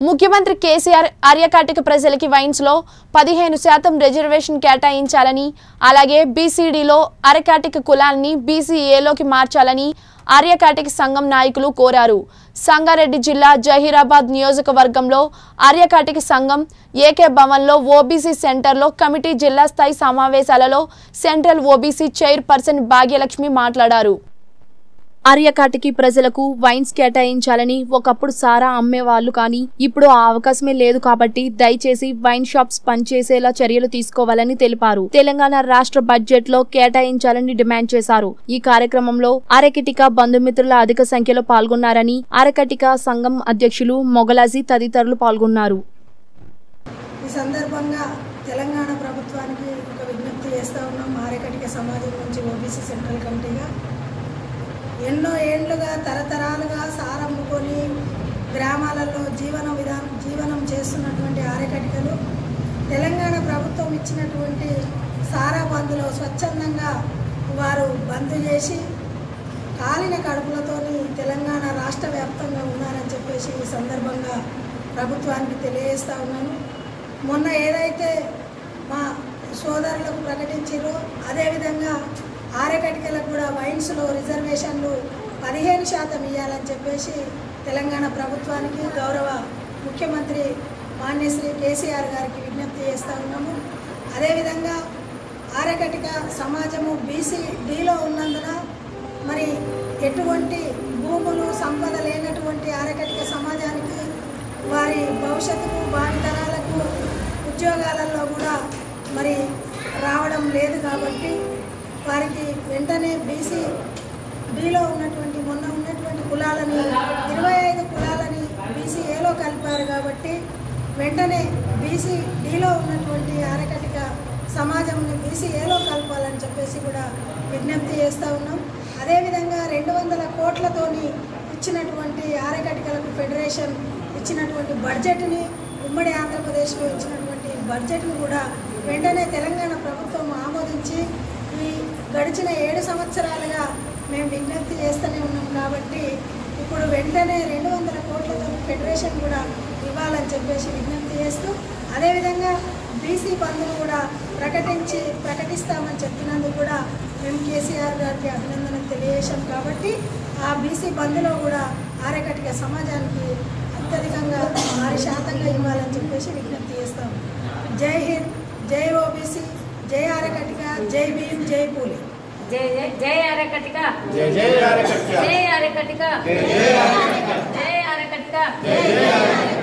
ముఖ్యమంత్రి కేసీఆర్ ఆర్యకాటిక ప్రజలకి వైన్స్ లో పదిహేను శాతం రిజర్వేషన్ కేటాయించాలని అలాగే బీసీడీలో అరకాటిక కులాన్ని బీసీఏలోకి మార్చాలని ఆర్యకాటిక సంఘం నాయకులు కోరారు సంగారెడ్డి జిల్లా జహీరాబాద్ నియోజకవర్గంలో ఆర్యకాటిక సంఘం ఏకే భవన్లో ఓబీసీ సెంటర్లో కమిటీ జిల్లా స్థాయి సమావేశాలలో సెంట్రల్ ఓబీసీ చైర్పర్సన్ భాగ్యలక్ష్మి మాట్లాడారు ఆర్యకాటికి ప్రజలకు వైన్స్ కేటాయించాలని ఒకప్పుడు సారా అమ్మేవాళ్లు కానీ ఇప్పుడు ఆ అవకాశమే లేదు కాబట్టి దయచేసి వైన్ షాప్స్ పనిచేసేలా చర్యలు తీసుకోవాలని తెలిపారు తెలంగాణ రాష్ట్ర బడ్జెట్ లో కేటాయించాలని డిమాండ్ చేశారు ఈ కార్యక్రమంలో ఆరకటిక బంధుమిత్రుల అధిక సంఖ్యలో పాల్గొన్నారని ఆరకటిక సంఘం అధ్యక్షులు మొగలాజీ తదితరులు పాల్గొన్నారు ఈ సందర్భంగా తెలంగాణ ప్రభుత్వానికి ఒక విజ్ఞప్తి చేస్తూ ఉన్నాం ఆరేకటిక సమాజం నుంచి ఓబీసీ సెంట్రల్ కమిటీగా ఎన్నో ఏండ్లుగా తరతరాలుగా సారమ్ముకొని గ్రామాలలో జీవన విధానం జీవనం చేస్తున్నటువంటి ఆరేకటికలు తెలంగాణ ప్రభుత్వం ఇచ్చినటువంటి సారా బంధులో స్వచ్ఛందంగా వారు బంద్ చేసి కాలిన కడుపులతోని తెలంగాణ రాష్ట్ర వ్యాప్తంగా ఉన్నారని చెప్పేసి ఈ సందర్భంగా ప్రభుత్వానికి తెలియజేస్తా ఉన్నాను మొన్న ఏదైతే మా సోదరులకు ప్రకటించారో అదేవిధంగా ఆరకటికలకు కూడా వైన్స్లో రిజర్వేషన్లు పదిహేను శాతం ఇవ్వాలని చెప్పేసి తెలంగాణ ప్రభుత్వానికి గౌరవ ముఖ్యమంత్రి మాన్యశ్రీ కేసీఆర్ గారికి విజ్ఞప్తి చేస్తూ ఉన్నాము అదేవిధంగా ఆరకటిక సమాజము బీసీ డీలో ఉన్నందున మరి ఎటువంటి భూములు సంపద లేనటువంటి ఆరకటిక సమాజానికి వారి భవిష్యత్తుకు భావితరాలకు ఉద్యోగాలలో కూడా మరి రావడం లేదు కాబట్టి వారికి వెంటనే బీసీ డీలో ఉన్నటువంటి మొన్న ఉన్నటువంటి కులాలని ఇరవై ఐదు కులాలని బీసీ ఏలో కలిపారు కాబట్టి వెంటనే బీసీ డీలో ఉన్నటువంటి ఆరకటిక సమాజంని బీసీ ఏలో కలపాలని చెప్పేసి కూడా విజ్ఞప్తి చేస్తూ ఉన్నాం అదేవిధంగా రెండు వందల కోట్లతోని ఇచ్చినటువంటి ఆరకటికలకు ఫెడరేషన్ ఇచ్చినటువంటి బడ్జెట్ని ఉమ్మడి ఆంధ్రప్రదేశ్లో ఇచ్చినటువంటి బడ్జెట్ను కూడా వెంటనే తెలంగాణ ప్రభుత్వం ఆమోదించి ఈ గడిచిన ఏడు సంవత్సరాలుగా మేము విజ్ఞప్తి చేస్తూనే ఉన్నాం కాబట్టి ఇప్పుడు వెంటనే రెండు వందల కోట్లతో ఫెడరేషన్ కూడా ఇవ్వాలని చెప్పేసి విజ్ఞప్తి చేస్తూ అదేవిధంగా బీసీ బంధును కూడా ప్రకటించి ప్రకటిస్తామని చెప్పినందుకు కూడా మేము కేసీఆర్ గారికి అభినందన తెలియజేశాం కాబట్టి ఆ బీసీ బంధులో కూడా ఆరకటిక సమాజానికి అత్యధికంగా ఆరు శాతంగా ఇవ్వాలని చెప్పేసి విజ్ఞప్తి చేస్తాం జై హింద్ జై ఓబీసీ జై ఆరకటిక జై భీమ్ జై పూలి జై జై జై అరకటిక జై జై అరకట్ట జై అరకటిక జై జై అరకట్ట జై అరకటిక జై జై అరకట్ట